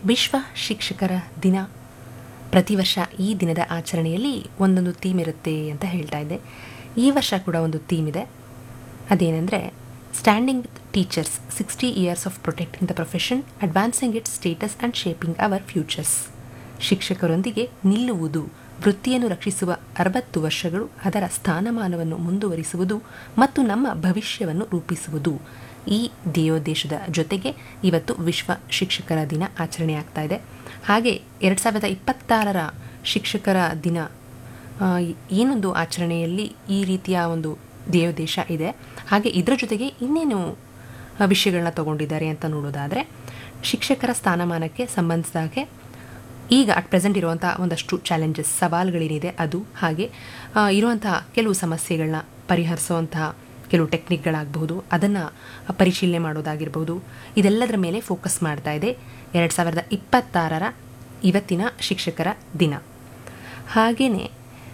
ವಿಶ್ವ ಶಿಕ್ಷಕರ ದಿನ ಪ್ರತಿ ವರ್ಷ ಈ ದಿನದ ಆಚರಣೆಯಲ್ಲಿ ಒಂದೊಂದು ಥೀಮ್ ಇರುತ್ತೆ ಅಂತ ಹೇಳ್ತಾ ಇದ್ದೆ ಈ ವರ್ಷ ಕೂಡ ಒಂದು ಥೀಮ್ ಇದೆ ಅದೇನೆಂದರೆ standing with teachers sixty years of protecting the profession advancing its status and shaping our futures ಶಿಕ್ಷಕರೊಂದಿಗೆ ನಿಲ್ಲುವುದು ವೃತ್ತಿಯನ್ನು ರಕ್ಷಿಸುವ ಅರವತ್ತು ವರ್ಷಗಳು ಅದರ ಸ್ಥಾನಮಾನವನ್ನು ಮುಂದುವರಿಸುವುದು ಮತ್ತು ನಮ್ಮ ಭವಿಷ್ಯವನ್ನು ರೂಪಿಸುವುದು ಈ ಧ್ಯೇಯೋದ್ದೇಶದ ಜೊತೆಗೆ ಇವತ್ತು ವಿಶ್ವ ಶಿಕ್ಷಕರ ದಿನ ಆಚರಣೆ ಆಗ್ತಾ ಇದೆ ಹಾಗೆ ಎರಡು ಸಾವಿರದ ಇಪ್ಪತ್ತಾರರ ಶಿಕ್ಷಕರ ದಿನ ಆ, ಏನೊಂದು ಆಚರಣೆಯಲ್ಲಿ ಈ ರೀತಿಯ ಒಂದು ಧ್ಯೇಯೋದ್ದೇಶ ಇದೆ ಹಾಗೆ ಇದರ ಜೊತೆಗೆ ಇನ್ನೇನು ಆ, ವಿಷಯಗಳನ್ನ ತಗೊಂಡಿದ್ದಾರೆ ಅಂತ ನೋಡೋದಾದರೆ ಶಿಕ್ಷಕರ ಸ್ಥಾನಮಾನಕ್ಕೆ ಸಂಬಂಧಿಸಿದಾಗೆ ಈಗ ಅಟ್ ಪ್ರೆಸೆಂಟ್ ಇರುವಂಥ ಒಂದಷ್ಟು ಚಾಲೆಂಜಸ್ ಸವಾಲುಗಳೇನಿದೆ ಅದು ಹಾಗೆ ಆ, ಇರುವಂತಹ ಕೆಲವು ಸಮಸ್ಯೆಗಳನ್ನ ಪರಿಹರಿಸುವಂತಹ ಕೆಲವು ಟೆಕ್ನಿಕ್ಗಳಾಗಬಹುದು ಅದನ್ನು ಪರಿಶೀಲನೆ ಮಾಡೋದಾಗಿರ್ಬೋದು ಇದೆಲ್ಲದರ ಮೇಲೆ ಫೋಕಸ್ ಮಾಡ್ತಾ ಇದೆ ಎರಡು ಸಾವಿರದ ಇಪ್ಪತ್ತಾರರ ಇವತ್ತಿನ ಶಿಕ್ಷಕರ ದಿನ ಹಾಗೆಯೇ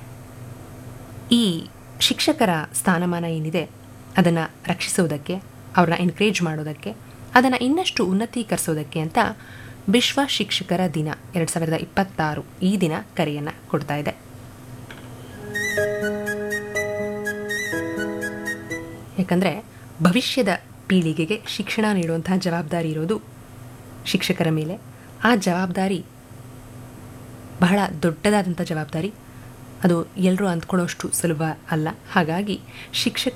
ಈ ಶಿಕ್ಷಕರ ಸ್ಥಾನಮಾನ ಏನಿದೆ ಅದನ್ನು ರಕ್ಷಿಸೋದಕ್ಕೆ ಅವ್ರನ್ನ ಎನ್ಕರೇಜ್ ಮಾಡೋದಕ್ಕೆ ಅದನ್ನು ಇನ್ನಷ್ಟು ಉನ್ನತೀಕರಿಸೋದಕ್ಕೆ ಅಂತ ವಿಶ್ವ ಶಿಕ್ಷಕರ ದಿನ ಎರಡು ಸಾವಿರದ ಇಪ್ಪತ್ತಾರು ಈ ದಿನ ಕರೆಯನ್ನು ಕೊಡ್ತಾ ಇದೆ ಯಾಕಂದರೆ ಭವಿಷ್ಯದ ಪೀಳಿಗೆಗೆ ಶಿಕ್ಷಣ ನೀಡುವಂತಹ ಜವಾಬ್ದಾರಿ ಇರೋದು ಶಿಕ್ಷಕರ ಮೇಲೆ ಆ ಜವಾಬ್ದಾರಿ ಬಹಳ ದೊಡ್ಡದಾದಂಥ ಜವಾಬ್ದಾರಿ ಅದು ಎಲ್ಲರೂ ಅಂದ್ಕೊಳ್ಳೋಷ್ಟು ಸುಲಭ ಅಲ್ಲ ಹಾಗಾಗಿ ಶಿಕ್ಷಕ